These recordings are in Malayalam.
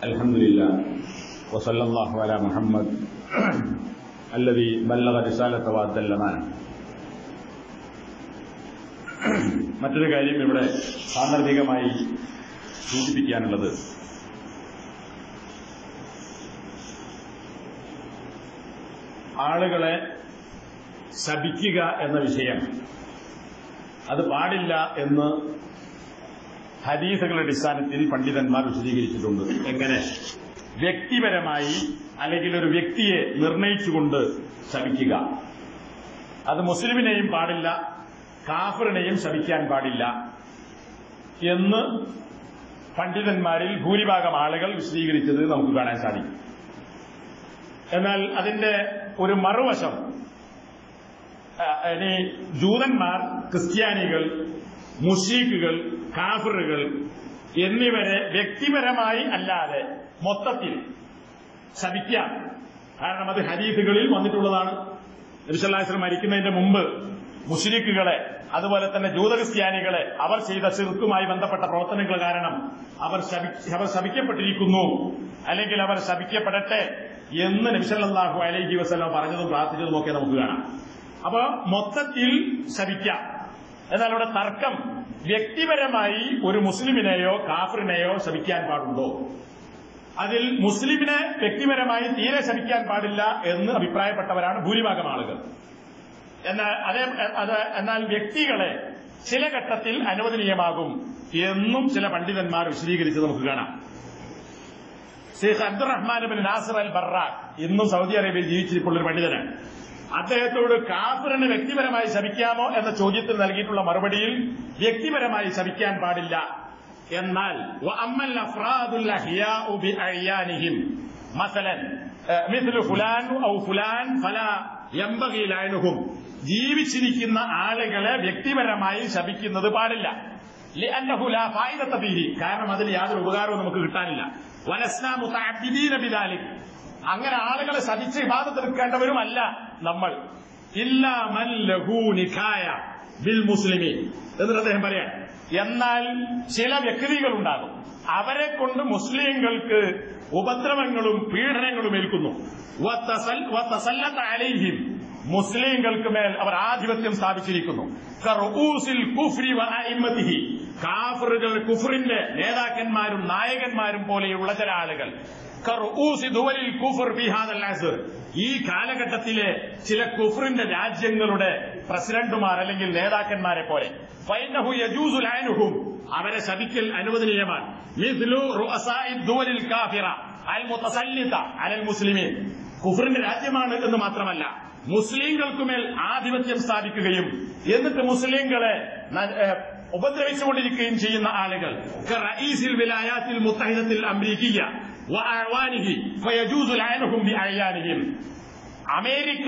الحمد لله وصلى الله على محمد الذي بلغ رسالة وأدى الأمانة മറ്റൊരു കാര്യം ഇവിടെ സാന്ദർഭികമായി സൂചിപ്പിക്കാനുള്ളത് ആളുകളെ ശപിക്കുക എന്ന വിഷയം അത് പാടില്ല എന്ന് ഹദീസുകളുടെ അടിസ്ഥാനത്തിൽ പണ്ഡിതന്മാർ വിശദീകരിച്ചിട്ടുണ്ട് എങ്ങനെ വ്യക്തിപരമായി അല്ലെങ്കിൽ ഒരു വ്യക്തിയെ നിർണയിച്ചുകൊണ്ട് ശപിക്കുക അത് മുസ്ലിമിനെയും പാടില്ല കാഫറിനെയും ശപിക്കാൻ പാടില്ല എന്ന് പണ്ഡിതന്മാരിൽ ഭൂരിഭാഗം ആളുകൾ വിശദീകരിച്ചത് നമുക്ക് കാണാൻ സാധിക്കും എന്നാൽ അതിന്റെ ഒരു മറുവശം ആ, ഇനി ജൂതന്മാർ ക്രിസ്ത്യാനികൾ മുഷീഖുകൾ കാഫറുകൾ എന്നിവരെ വ്യക്തിപരമായി അല്ലാതെ മൊത്തത്തിൽ ശപിക്കാം കാരണം അത് ഹരീഫുകളിൽ വന്നിട്ടുള്ളതാണ് നബിസല്ലാസ്ലം മരിക്കുന്നതിന്റെ മുമ്പ് മുഷരിക്കുകളെ അതുപോലെ തന്നെ ജൂതക്രിസ്ത്യാനികളെ അവർ ചെയ്ത ചെറുക്കുമായി ബന്ധപ്പെട്ട പ്രവർത്തനങ്ങൾ കാരണം അവർ ശപി- അവർ ശപിക്കപ്പെട്ടിരിക്കുന്നു അല്ലെങ്കിൽ അവർ ശപിക്കപ്പെടട്ടെ എന്ന് നബിസല്ലാഹു അലൈഹി വസ്ലാം പറഞ്ഞതും പ്രാർത്ഥിച്ചതും ഒക്കെ നമുക്ക് കാണാം അപ്പൊ മൊത്തത്തിൽ ശപിക്കാം എന്നാൽ അവിടെ തർക്കം വ്യക്തിപരമായി ഒരു മുസ്ലിമിനെയോ കാഫറിനെയോ ശപിക്കാൻ പാടുണ്ടോ അതിൽ മുസ്ലിമിനെ വ്യക്തിപരമായി തീരെ ശപിക്കാൻ പാടില്ല എന്ന് അഭിപ്രായപ്പെട്ടവരാണ് ഭൂരിഭാഗം ആളുകൾ എന്നാൽ അതേ അത് എന്നാൽ വ്യക്തികളെ ചില ഘട്ടത്തിൽ അനുവദനീയമാകും എന്നും ചില പണ്ഡിതന്മാർ വിശദീകരിച്ച് നമുക്ക് കാണാം Sheikh Abdurrahman bin Nasser al Barrak ഇന്നും സൗദി അറേബ്യയിൽ ജീവിച്ചിരിപ്പുള്ള ഒരു പണ്ഡിതനാണ് അദ്ദേഹത്തോട് കാഫറിന് വ്യക്തിപരമായി ശപിക്കാമോ എന്ന ചോദ്യത്തിൽ നൽകിയിട്ടുള്ള മറുപടിയിൽ വ്യക്തിപരമായി ശപിക്കാൻ പാടില്ല എന്നാൽ وأما الأفراد الأحياء بأعيانهم مثلا آه، مثل فلان أو فلان فلا ينبغي لعنهم ജീവിച്ചിരിക്കുന്ന ആളുകളെ വ്യക്തിപരമായി ശപിക്കുന്നത് പാടില്ല لأنه لا فائدة فيه കാരണം അതിൽ യാതൊരു ഉപകാരവും നമുക്ക് കിട്ടാനില്ല വലസ്ന മുതഅബ്ബിദീന ബിദാലിക് അങ്ങനെ ആളുകളെ ശപിച്ച് ഇബാദത്തെടുക്കേണ്ടവരുമല്ല നമ്മൾ ഇല്ലാ മൻ ലഹു നിഖായ ബിൽ മുസ്ലിമീൻ എന്നിട്ട് അദ്ദേഹം പറയാം എന്നാൽ ചില വ്യക്തികളുണ്ടാകും അവരെ കൊണ്ട് മുസ്ലിങ്ങൾക്ക് ഉപദ്രവങ്ങളും പീഡനങ്ങളും ഏൽക്കുന്നു വത്തസൽ- വത്തസല്ലത്ത അലൈഹിം മുസ്ലിങ്ങൾക്ക് മേൽ അവർ ആധിപത്യം സ്ഥാപിച്ചിരിക്കുന്നു കറൂസിൽ കുഫ്രി വ അഇമ്മത്തിഹി. കാഫറുകൾ കുഫറിന്റെ നേതാക്കന്മാരും നായകന്മാരും പോലെയുള്ള ചില ആളുകൾ കറൂസി ദുവലിൽ കുഫർ ഫി ഹാദൽ അസ്ർ. ഈ കാലഘട്ടത്തിലെ ചില കുഫറിന്റെ രാജ്യങ്ങളുടെ പ്രസിഡന്റുമാർ അല്ലെങ്കിൽ നേതാക്കന്മാരെ പോലെ ഫൈനഹു യജൂസു ലഅനുഹും. അവരെ ശപിക്കൽ അനുവദനീയമാണ് മിസ്ലു റുഅസാഇ ദുവലിൽ കാഫിറ അൽ മുതസല്ലിത അലൽ മുസ്ലിമീൻ കുഫറിന്റെ രാജ്യമാണ് എന്ന് മാത്രമല്ല മുസ്ലിങ്ങൾക്കുമേൽ ആധിപത്യം സ്ഥാപിക്കുകയും എന്നിട്ട് മുസ്ലിങ്ങളെ ന- ഏഹ് ഉപദ്രവിച്ചുകൊണ്ടിരിക്കുകയും ചെയ്യുന്ന ആളുകൾ കറഈസിൽ വിലായാത്തിൽ മുത്തഹിദത്തിൽ അമേരിക്കിയ വഅഅവാനിഹി ഫയജൂസു ലഅനുഹും ബിഅയാനിഹിം അമേരിക്ക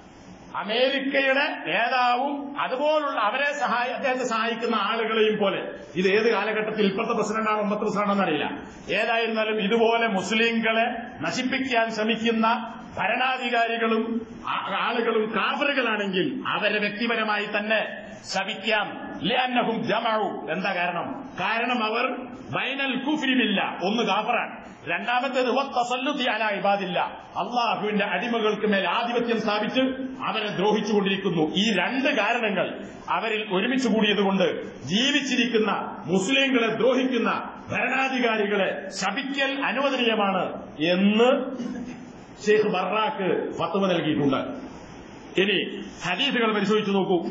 അമേരിക്കയുടെ നേതാവും അതുപോലുള്ള അവരെ സഹായ അദ്ദേഹത്തെ സഹായിക്കുന്ന ആളുകളെയും പോലെ ഇത് ഏത് കാലഘട്ടത്തിൽ ഇപ്പോഴത്തെ പ്രസിഡന്റാണോ ഒമ്പത്തെ പ്രസിഡന്റാണെന്ന് അറിയില്ല ഏതായിരുന്നാലും ഇതുപോലെ മുസ്ലിങ്ങളെ നശിപ്പിക്കാൻ ശ്രമിക്കുന്ന ഭരണാധികാരികളും ആ- ആളുകളും കാഫറുകളാണെങ്കിൽ അവരെ വ്യക്തിപരമായി തന്നെ ശപിക്കാം ലിഅന്നഹും ജമഉ എന്താ കാരണം കാരണം അവർ ബൈനൽ കുഫ്രിമില്ല ഒന്ന് കാഫറാണ് രണ്ടാമത്തേത് വത്തസല്ലുതി അലാ ഇബാദില്ല അള്ളാഹുവിന്റെ അടിമകൾക്ക് മേൽ ആധിപത്യം സ്ഥാപിച്ച് അവരെ ദ്രോഹിച്ചുകൊണ്ടിരിക്കുന്നു ഈ രണ്ട് കാരണങ്ങൾ അവരിൽ ഒരുമിച്ച് കൂടിയതുകൊണ്ട് ജീവിച്ചിരിക്കുന്ന മുസ്ലിങ്ങളെ ദ്രോഹിക്കുന്ന ഭരണാധികാരികളെ ശപിക്കൽ അനുവദനീയമാണ് എന്ന് ഷെയ്ഖ് ബറാക്ക് ഫത്തുവ നൽകിയിട്ടുണ്ട് ഇനി ഹദീസുകൾ പരിശോധിച്ചു നോക്കൂ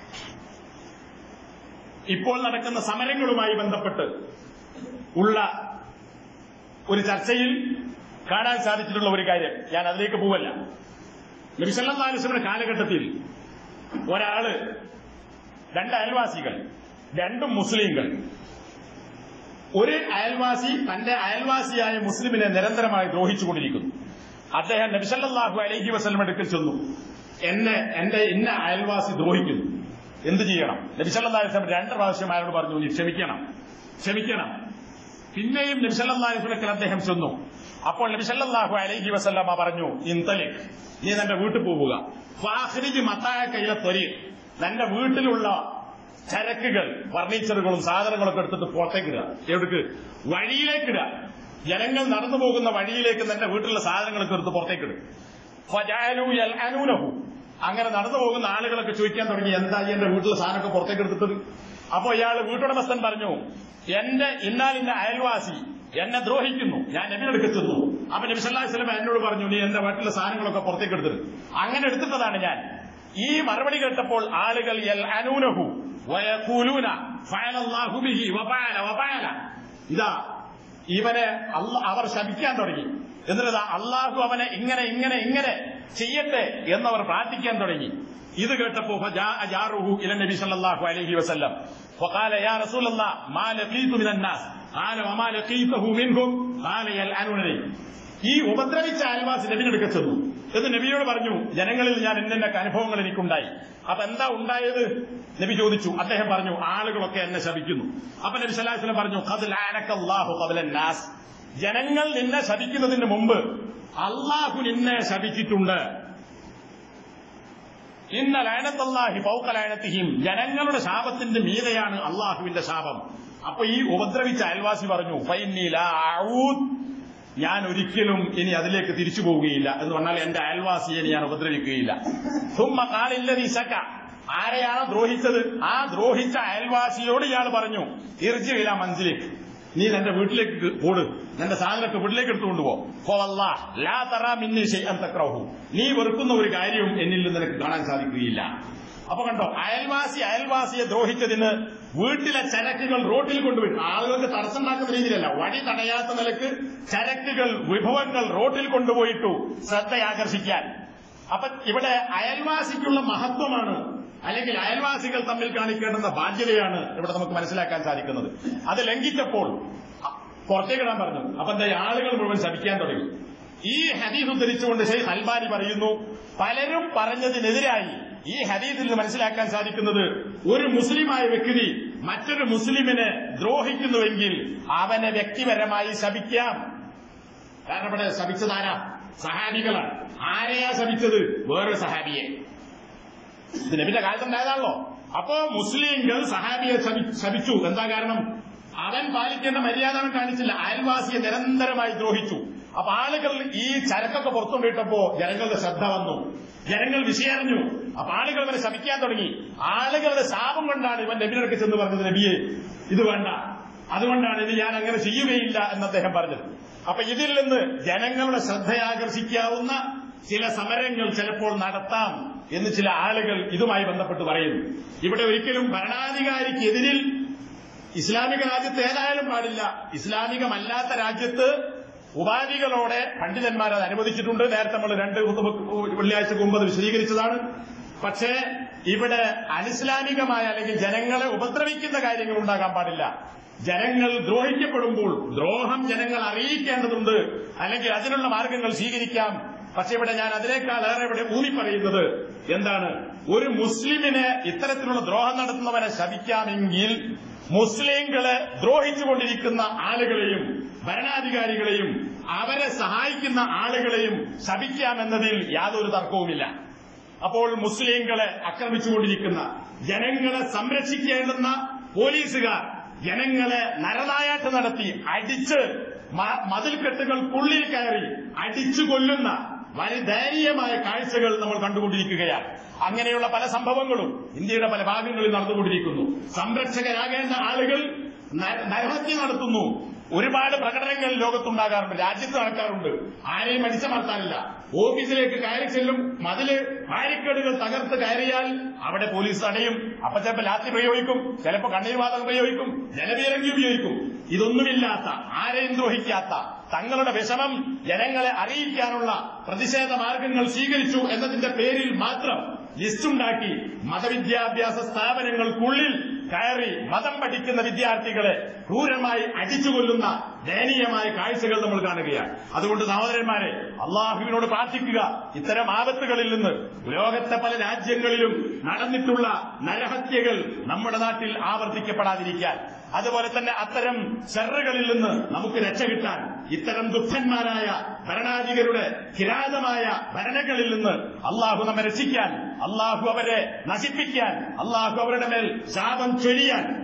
ഇപ്പോൾ നടക്കുന്ന സമരങ്ങളുമായി ബന്ധപ്പെട്ട് ഉള്ള ഒരു ചർച്ചയിൽ കാണാൻ സാധിച്ചിട്ടുള്ള ഒരു കാര്യം ഞാൻ അതിലേക്ക് പോവല്ല നബിസല്ലാസ്ലമിന്റെ കാലഘട്ടത്തിൽ ഒരാള് രണ്ട് അയൽവാസികൾ രണ്ടും മുസ്ലിങ്ങൾ ഒരു അയൽവാസി തന്റെ അയൽവാസിയായ മുസ്ലിമിനെ നിരന്തരമായി ദ്രോഹിച്ചുകൊണ്ടിരിക്കുന്നു അദ്ദേഹം നബിസല്ലാഹു അലൈഹി വസ്ലം അടുക്കൽ ചെന്നു എന്നെ എന്റെ ഇന്ന അയൽവാസി ദ്രോഹിക്കുന്നു എന്ത് ചെയ്യണം നബിസല്ലാ വസ്ലം രണ്ട് പ്രാവശ്യം അയാളോട് പറഞ്ഞു നീ ക്ഷമിക്കണം ക്ഷമിക്കണം പിന്നെയും നബിസല്ലാസ്ലക്കൽ അദ്ദേഹം ചെന്നു അപ്പോൾ നബിസല്ലാഹു അലൈഹി വസല്ലമ പറഞ്ഞു ഇന്തലിക് നീ നിന്റെ വീട്ടിൽ പോവുക ഫാഹ്രിജ് മത്തായ കയ്യിലെ ത്വരി നിന്റെ വീട്ടിലുള്ള ചരക്കുകൾ ഫർണിച്ചറുകളും സാധനങ്ങളൊക്കെ എടുത്തിട്ട് പുറത്തേക്കിടുക എവിടേക്ക് വഴിയിലേക്കിടുക ജനങ്ങൾ നടന്നു പോകുന്ന വഴിയിലേക്ക് തന്റെ വീട്ടിലുള്ള സാധനങ്ങളൊക്കെ എടുത്ത് പുറത്തേക്കിടും ഫജാലു യൽഅനൂനഹു. അങ്ങനെ നടന്നു പോകുന്ന ആളുകളൊക്കെ ചോദിക്കാൻ തുടങ്ങി എന്താ ഈ എന്റെ വീട്ടിലെ സാധനമൊക്കെ പുറത്തേക്ക് എടുത്തിട്ടത് അപ്പൊ ഇയാൾ വീട്ടുടമസ്ഥൻ പറഞ്ഞു എന്റെ ഇന്നാലിന്റെ അയൽവാസി എന്നെ ദ്രോഹിക്കുന്നു ഞാൻ നബിയുടെ ചെന്നു അപ്പൊ നബി സല്ലല്ലാഹു അലൈഹി വസല്ലം എന്നോട് പറഞ്ഞു നീ എന്റെ വീട്ടിലെ സാധനങ്ങളൊക്കെ പുറത്തേക്ക് എടുത്തിട്ട് അങ്ങനെ എടുത്തിട്ടതാണ് ഞാൻ ഈ മറുപടി കേട്ടപ്പോൾ ആളുകൾ യൽ അനൂനഹു വയഖൂലൂന ഫഅലല്ലാഹു ബിഹി വഫഅല വഫഅല ഇതാ ഇവനെ അല്ല അവർ ശപിക്കാൻ തുടങ്ങി എന്നിട്ട് അള്ളാഹു അവനെ ഇങ്ങനെ ഇങ്ങനെ ഇങ്ങനെ ചെയ്യട്ടെ എന്നവർ പ്രാർത്ഥിക്കാൻ തുടങ്ങി ഇത് കേട്ടപ്പോ فجاء جاره الى النبي صلى الله عليه وسلم وقال يا رسول الله ما لقيت من الناس قال وما لقيته منهم قال يلعنونني ഈ ഉപദ്രവിച്ച അയൽവാസി നബിനെടുക്ക ചെന്നു എന്ന് നബിയോട് പറഞ്ഞു ജനങ്ങളിൽ ഞാൻ എന്നൊക്കെ അനുഭവങ്ങൾ എനിക്കുണ്ടായി അപ്പൊ എന്താ ഉണ്ടായത് നബി ചോദിച്ചു അദ്ദേഹം പറഞ്ഞു ആളുകളൊക്കെ എന്നെ ശപിക്കുന്നു അപ്പൊ നബി സല്ലല്ലാഹു അലൈഹി വസല്ലം പറഞ്ഞു ഖദ് ലഅനക്കല്ലാഹു ഖബല നാസ് ജനങ്ങൾ നിന്നെ ശപിക്കുന്നതിന് മുമ്പ് അള്ളാഹു നിന്നെ ശപിച്ചിട്ടുണ്ട് ഇന്ന ലയനത്തല്ലാഹി ഫൗക ലയനത്തിഹിം ജനങ്ങളുടെ ശാപത്തിന്റെ മീതെയാണ് അള്ളാഹുവിന്റെ ശാപം അപ്പൊ ഈ ഉപദ്രവിച്ച അയൽവാസി പറഞ്ഞു ഫൈന്നി ലാ അഊദ് ഞാൻ ഒരിക്കലും ഇനി അതിലേക്ക് തിരിച്ചു പോവുകയില്ല എന്ന് പറഞ്ഞാൽ എന്റെ അയൽവാസിയെ ഞാൻ ഉപദ്രവിക്കുകയില്ല സുമ്മ കാലില്ലതി സക്ക ആരെയാണ് ദ്രോഹിച്ചത് ആ ദ്രോഹിച്ച അയൽവാസിയോട് ഇയാൾ പറഞ്ഞു ഇർജിയില മൻസിലേക്ക് നീ നിന്റെ വീട്ടിലേക്ക് ഓട് നിന്റെ സാധനമൊക്കെ വീട്ടിലേക്ക് എടുത്തുകൊണ്ട് പോ ഫവല്ലാ ലാ തറാ മിന്നി ഷൈഅൻ തക്റഹു നീ വെറുക്കുന്ന ഒരു കാര്യവും എന്നിൽ നിന്ന് നിനക്ക് കാണാൻ സാധിക്കുകയില്ല അപ്പൊ കണ്ടോ അയൽവാസി അയൽവാസിയെ ദ്രോഹിച്ചതിന് വീട്ടിലെ ചരക്കുകൾ റോട്ടിൽ കൊണ്ടുപോയി ആളുകൾക്ക് തടസ്സം ഉണ്ടാക്കുന്ന രീതിയിലല്ല വഴി തടയാത്ത നിലക്ക് ചരക്കുകൾ വിഭവങ്ങൾ റോട്ടിൽ കൊണ്ടുപോയിട്ടു ശ്രദ്ധയാകർഷിക്കാൻ അപ്പൊ ഇവിടെ അയൽവാസിക്കുള്ള മഹത്വമാണ് അല്ലെങ്കിൽ അയൽവാസികൾ തമ്മിൽ കാണിക്കേണ്ടുന്ന ബാധ്യതയാണ് ഇവിടെ നമുക്ക് മനസ്സിലാക്കാൻ സാധിക്കുന്നത് അത് ലംഘിച്ചപ്പോൾ അ- പുറത്തേക്കിടാൻ പറഞ്ഞു അപ്പൊ എന്താ ഈ ആളുകൾ മുഴുവൻ ശപിക്കാൻ തുടങ്ങി ഈ ഹദീസ് ഉദ്ധരിച്ചുകൊണ്ട് ഷെയ്ഖ് അൽബാനി പറയുന്നു പലരും പറഞ്ഞതിനെതിരായി ഈ ഹദീസിൽ നിന്ന് മനസ്സിലാക്കാൻ സാധിക്കുന്നത് ഒരു മുസ്ലിമായ വ്യക്തി മറ്റൊരു മുസ്ലിമിനെ ദ്രോഹിക്കുന്നുവെങ്കിൽ അവനെ വ്യക്തിപരമായി ശപിക്കാം കാരണം ഇവിടെ ശപിച്ചതാരാ സഹാബികളാണ് ആരെയാ ശപിച്ചത് വേറൊരു സഹാബിയെ ഇത് നബിന്റെ കാലത്തുണ്ടായതാണല്ലോ അപ്പോ മുസ്ലിങ്ങൾ സഹാബിയെ ശപി- ശപിച്ചു എന്താ കാരണം അവൻ പാലിക്കേണ്ട മര്യാദ അവൻ കാണിച്ചില്ല അയൽവാസിയെ നിരന്തരമായി ദ്രോഹിച്ചു അപ്പൊ ആളുകൾ ഈ ചരക്കൊക്കെ പുറത്തുകൊണ്ടിട്ടപ്പോ ജനങ്ങളുടെ ശ്രദ്ധ വന്നു ജനങ്ങൾ വിഷയറിഞ്ഞു അപ്പൊ ആളുകൾ ഇവനെ ശപിക്കാൻ തുടങ്ങി ആളുകളുടെ ശാപം കൊണ്ടാണ് ഇവൻ നബിനൊക്കെ ചെന്ന് പറഞ്ഞത് നബിയെ ഇത് വേണ്ട അതുകൊണ്ടാണ് ഇത് ഞാൻ അങ്ങനെ ചെയ്യുകയില്ല എന്ന് അദ്ദേഹം പറഞ്ഞത് അപ്പൊ ഇതിൽ നിന്ന് ജനങ്ങളുടെ ശ്രദ്ധയാകർഷിക്കാവുന്ന ചില സമരങ്ങൾ ചിലപ്പോൾ നടത്താം എന്ന് ചില ആളുകൾ ഇതുമായി ബന്ധപ്പെട്ട് പറയുന്നു ഇവിടെ ഒരിക്കലും ഭരണാധികാരിക്കെതിരിൽ ഇസ്ലാമിക രാജ്യത്ത് ഏതായാലും പാടില്ല ഇസ്ലാമികമല്ലാത്ത രാജ്യത്ത് ഉപാധികളോടെ പണ്ഡിതന്മാർ അത് അനുവദിച്ചിട്ടുണ്ട് നേരത്തെ നമ്മൾ രണ്ട് കുത്തുബ- വെള്ളിയാഴ്ച മുമ്പ് അത് വിശദീകരിച്ചതാണ് പക്ഷേ ഇവിടെ അനിസ്ലാമികമായ അല്ലെങ്കിൽ ജനങ്ങളെ ഉപദ്രവിക്കുന്ന കാര്യങ്ങൾ ഉണ്ടാകാൻ പാടില്ല ജനങ്ങൾ ദ്രോഹിക്കപ്പെടുമ്പോൾ ദ്രോഹം ജനങ്ങൾ അറിയിക്കേണ്ടതുണ്ട് അല്ലെങ്കിൽ അതിനുള്ള മാർഗങ്ങൾ സ്വീകരിക്കാം പക്ഷെ ഇവിടെ ഞാൻ അതിനേക്കാൾ ഏറെ ഇവിടെ ഊന്നി പറയുന്നത് എന്താണ് ഒരു മുസ്ലിമിനെ ഇത്തരത്തിലുള്ള ദ്രോഹം നടത്തുന്നവനെ ശപിക്കാമെങ്കിൽ മുസ്ലിങ്ങളെ ദ്രോഹിച്ചുകൊണ്ടിരിക്കുന്ന ആളുകളെയും ഭരണാധികാരികളെയും അവരെ സഹായിക്കുന്ന ആളുകളെയും ശപിക്കാമെന്നതിൽ യാതൊരു തർക്കവുമില്ല അപ്പോൾ മുസ്ലിങ്ങളെ ആക്രമിച്ചുകൊണ്ടിരിക്കുന്ന ജനങ്ങളെ സംരക്ഷിക്കേണ്ടുന്ന പോലീസുകാർ ജനങ്ങളെ നരനായാട്ട് നടത്തി അടിച്ച് മ- മതിൽക്കെട്ടുകൾക്കുള്ളിൽ കയറി അടിച്ചു കൊല്ലുന്ന വലിദയനീയമായ കാഴ്ചകൾ നമ്മൾ കണ്ടുകൊണ്ടിരിക്കുകയാണ് അങ്ങനെയുള്ള പല സംഭവങ്ങളും ഇന്ത്യയുടെ പല ഭാഗങ്ങളിൽ നടന്നുകൊണ്ടിരിക്കുന്നു സംരക്ഷകരാകേണ്ട ആളുകൾ ന- നരഹത്യ നടത്തുന്നു ഒരുപാട് പ്രകടനങ്ങൾ ലോകത്തുണ്ടാകാറുണ്ട് രാജ്യത്ത് നടക്കാറുണ്ട് ആരെയും അടിച്ചമർത്താനില്ല ഓഫീസിലേക്ക് കയറി ചെല്ലും മതില് ബാരിക്കേഡുകൾ തകർത്ത് കയറിയാൽ അവിടെ പോലീസ് തടയും അപ്പൊ ചിലപ്പോൾ ലാത്തി പ്രയോഗിക്കും ചിലപ്പോൾ കണ്ണീർവാതകം പ്രയോഗിക്കും ജലപീരങ്കി ഉപയോഗിക്കും ഇതൊന്നുമില്ലാത്ത ആരെയും ദ്രോഹിക്കാത്ത തങ്ങളുടെ വിഷമം ജനങ്ങളെ അറിയിക്കാനുള്ള പ്രതിഷേധ മാർഗങ്ങൾ സ്വീകരിച്ചു എന്നതിന്റെ പേരിൽ മാത്രം ലിസ്റ്റുണ്ടാക്കി മതവിദ്യാഭ്യാസ സ്ഥാപനങ്ങൾക്കുള്ളിൽ കയറി മതം പഠിക്കുന്ന വിദ്യാർത്ഥികളെ ക്രൂരമായി അടിച്ചുകൊല്ലുന്ന ദയനീയമായ കാഴ്ചകൾ നമ്മൾ കാണുകയാണ് അതുകൊണ്ട് സഹോദരന്മാരെ അള്ളാഹുവിനോട് പ്രാർത്ഥിക്കുക ഇത്തരം ആപത്തുകളിൽ നിന്ന് ലോകത്തെ പല രാജ്യങ്ങളിലും നടന്നിട്ടുള്ള നരഹത്യകൾ നമ്മുടെ നാട്ടിൽ ആവർത്തിക്കപ്പെടാതിരിക്കാൻ അതുപോലെ തന്നെ അത്തരം ഷെറുകളിൽ നിന്ന് നമുക്ക് രക്ഷ കിട്ടാൻ ഇത്തരം ദുഃഖന്മാരായ ഭരണാധികരുടെ കിരാതമായ ഭരണങ്ങളിൽ നിന്ന് അള്ളാഹു നമ്മെ രക്ഷിക്കാൻ അള്ളാഹു അവരെ നശിപ്പിക്കാൻ അള്ളാഹു അവരുടെ മേൽ ശാപം ചൊരിയാൻ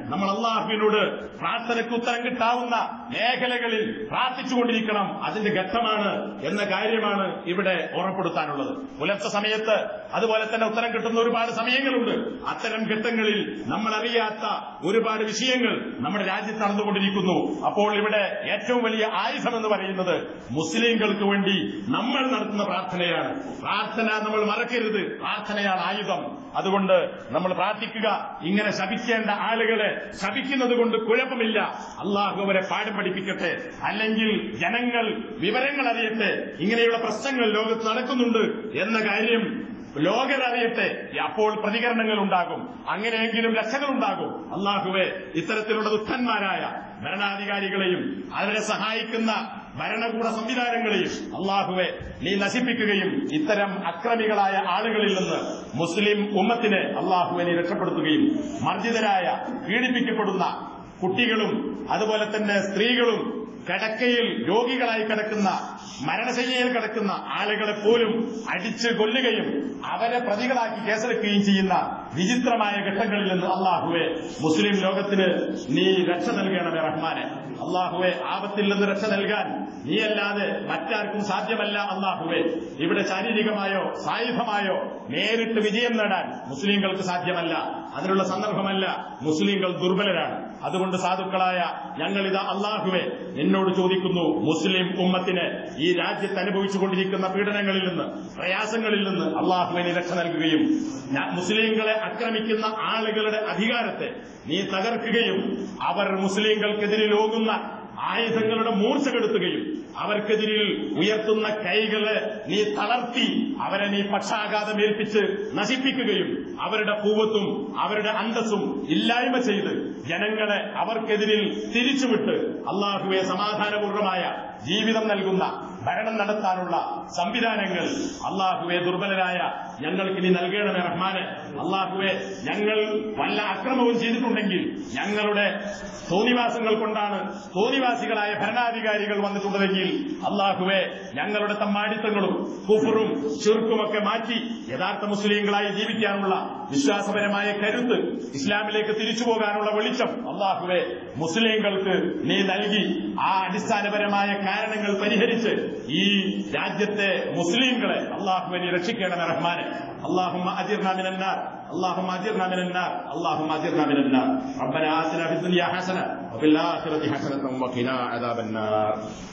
നമ്മൾ അള്ളാഹുവിനോട് പ്രാർത്ഥനയ്ക്ക് ഉത്തരം കിട്ടാവുന്ന മേഖലകളിൽ പ്രാർത്ഥിച്ചുകൊണ്ടിരിക്കണം അതിന്റെ ഘട്ടമാണ് എന്ന കാര്യമാണ് ഇവിടെ ഓർമ്മപ്പെടുത്താനുള്ളത് പുലർച്ചെ സമയത്ത് അതുപോലെ തന്നെ ഉത്തരം കിട്ടുന്ന ഒരുപാട് സമയങ്ങളുണ്ട് അത്തരം ഘട്ടങ്ങളിൽ നമ്മൾ അറിയാത്ത ഒരുപാട് വിഷയങ്ങൾ നമ്മുടെ രാജ്യത്ത് നടന്നുകൊണ്ടിരിക്കുന്നു അപ്പോൾ ഇവിടെ ഏറ്റവും വലിയ ആയുധം എന്ന് പറയുന്നത് മുസ്ലിങ്ങൾക്ക് വേണ്ടി നമ്മൾ നടത്തുന്ന പ്രാർത്ഥനയാണ് പ്രാർത്ഥന നമ്മൾ മറക്കരുത് പ്രാർത്ഥനയാണ് ആയുധം അതുകൊണ്ട് നമ്മൾ പ്രാർത്ഥിക്കുക ഇങ്ങനെ ശപിക്കേണ്ട ആളുകളെ ശപിക്കുന്നത് കൊണ്ട് കുഴപ്പമില്ല അള്ളാഹു അവരെ പാഠം പഠിപ്പിക്കട്ടെ അല്ലെങ്കിൽ ജനങ്ങൾ വിവരങ്ങൾ അറിയട്ടെ ഇങ്ങനെയുള്ള പ്രശ്നങ്ങൾ ലോകത്ത് നടക്കുന്നുണ്ട് എന്ന കാര്യം ലോകരറിയട്ടെ അപ്പോൾ പ്രതികരണങ്ങൾ ഉണ്ടാകും അങ്ങനെയെങ്കിലും രക്ഷകൾ ഉണ്ടാകും അള്ളാഹുവെ ഇത്തരത്തിലുള്ള ദുഃഖന്മാരായ ഭരണാധികാരികളെയും അവരെ സഹായിക്കുന്ന ഭരണകൂട സംവിധാനങ്ങളെയും അള്ളാഹുവെ നീ നശിപ്പിക്കുകയും ഇത്തരം അക്രമികളായ ആളുകളിൽ നിന്ന് മുസ്ലിം ഉമ്മത്തിനെ അള്ളാഹുവെ നീ രക്ഷപ്പെടുത്തുകയും മർജിതരായ പീഡിപ്പിക്കപ്പെടുന്ന കുട്ടികളും അതുപോലെ തന്നെ സ്ത്രീകളും കിടക്കയിൽ രോഗികളായി കിടക്കുന്ന മരണശയ്യയിൽ കിടക്കുന്ന ആളുകളെ പോലും അടിച്ച് കൊല്ലുകയും അവരെ പ്രതികളാക്കി കേസെടുക്കുകയും ചെയ്യുന്ന വിചിത്രമായ ഘട്ടങ്ങളിൽ നിന്ന് അള്ളാഹുവെ മുസ്ലിം ലോകത്തിന് നീ രക്ഷ നൽകണമേ റഹ്മാനെ അള്ളാഹുവെ ആപത്തിൽ നിന്ന് രക്ഷ നൽകാൻ നീയല്ലാതെ മറ്റാർക്കും സാധ്യമല്ല അള്ളാഹുവെ ഇവിടെ ശാരീരികമായോ സായുധമായോ നേരിട്ട് വിജയം നേടാൻ മുസ്ലിങ്ങൾക്ക് സാധ്യമല്ല അതിനുള്ള സന്ദർഭമല്ല മുസ്ലിങ്ങൾ ദുർബലരാണ് അതുകൊണ്ട് സാധുക്കളായ ഞങ്ങളിതാ അള്ളാഹുവെ നിന്നോട് ചോദിക്കുന്നു മുസ്ലിം ഉമ്മത്തിന് ഈ രാജ്യത്ത് അനുഭവിച്ചുകൊണ്ടിരിക്കുന്ന പീഡനങ്ങളിൽ നിന്ന് പ്രയാസങ്ങളിൽ നിന്ന് അള്ളാഹുവിന് രക്ഷ നൽകുകയും ഞാൻ മുസ്ലിങ്ങളെ ആക്രമിക്കുന്ന ആളുകളുടെ അധികാരത്തെ നീ തകർക്കുകയും അവർ മുസ്ലിങ്ങൾക്കെതിരിൽ ഓകുന്ന ആയുധങ്ങളുടെ മൂർച്ച കെടുത്തുകയും അവർക്കെതിരിൽ ഉയർത്തുന്ന കൈകളെ നീ തളർത്തി അവരെ നീ പക്ഷാഘാതമേൽപ്പിച്ച് നശിപ്പിക്കുകയും അവരുടെ പൂവത്തും അവരുടെ അന്തസ്സും ഇല്ലായ്മ ചെയ്ത് ജനങ്ങളെ അവർക്കെതിരിൽ തിരിച്ചുവിട്ട് അള്ളാഹുവെ സമാധാനപൂർവമായ ജീവിതം നൽകുന്ന ഭരണം നടത്താനുള്ള സംവിധാനങ്ങൾ അള്ളാഹുവെ ദുർബലരായ ഞങ്ങൾക്ക് ഇനി നൽകണമേ റഹ്മാനെ അള്ളാഹുവെ ഞങ്ങൾ വല്ല അക്രമവും ചെയ്തിട്ടുണ്ടെങ്കിൽ ഞങ്ങളുടെ തോന്നിവാസങ്ങൾ കൊണ്ടാണ് തോന്നിവാസികളായ ഭരണാധികാരികൾ വന്നിട്ടുള്ളതെങ്കിൽ അള്ളാഹുവെ ഞങ്ങളുടെ തമ്മാടിത്തങ്ങളും കുഫറും ചുരുക്കുമൊക്കെ മാറ്റി യഥാർത്ഥ മുസ്ലിങ്ങളായി ജീവിക്കാനുള്ള വിശ്വാസപരമായ കരുത്ത് ഇസ്ലാമിലേക്ക് തിരിച്ചു പോകാനുള്ള വെളിച്ചം അള്ളാഹുവെ മുസ്ലിങ്ങൾക്ക് നീ നൽകി ആ അടിസ്ഥാനപരമായ കാരണങ്ങൾ പരിഹരിച്ച് ഈ രാജ്യത്തെ മുസ്ലിങ്ങളെ അള്ളാഹുവെ നീ രക്ഷിക്കണമേ റഹ്മാനെ اللهم أجرنا من النار اللهم أجرنا من النار اللهم أجرنا من النار ربنا آتنا في الدنيا حسنة وفي الآخرة حسنة وقنا عذاب النار